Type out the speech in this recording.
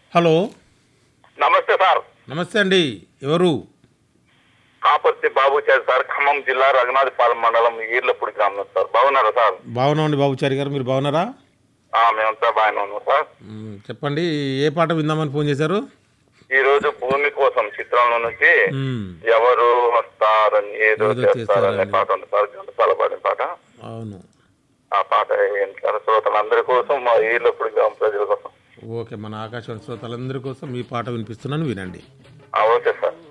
Hello నమస్తే sir నమస్తే అండి ఎవరు కాపర్తి బాబుచారి సార్ ఖమ్మం జిల్లా రఘునాథపాలెం మండలం ఈర్లపూడి గ్రామం సార్ బాగున్నారా సార్ బాగున్నామండి బాబుచారి గారు మీరు బాగున్నారా ఆ, మేమంతా బాగానే ఉన్నాం సార్ మ్, చెప్పండి ఏ పాట విందామని ఫోన్ చేశారు ఈ రోజు భూమి కోసం చిత్రంలో నుంచి మ్, ఎవరు వస్తారని ఏదో ఏదో చేస్తారనే చేస్తారని. పాట ఉంది సార్ ఘంటసాల పాడిన పాట అవును ఆ పాట ఏంటి సార్ శ్రోతలందరి కోసం మా ఈర్లపూడి గ్రామ ప్రజల కోసం ఓకే మన ఆకాశవాణి శ్రోతలందరి కోసం మీ పాట వినిపిస్తున్నాను వినండి ఆ, ఓకే సార్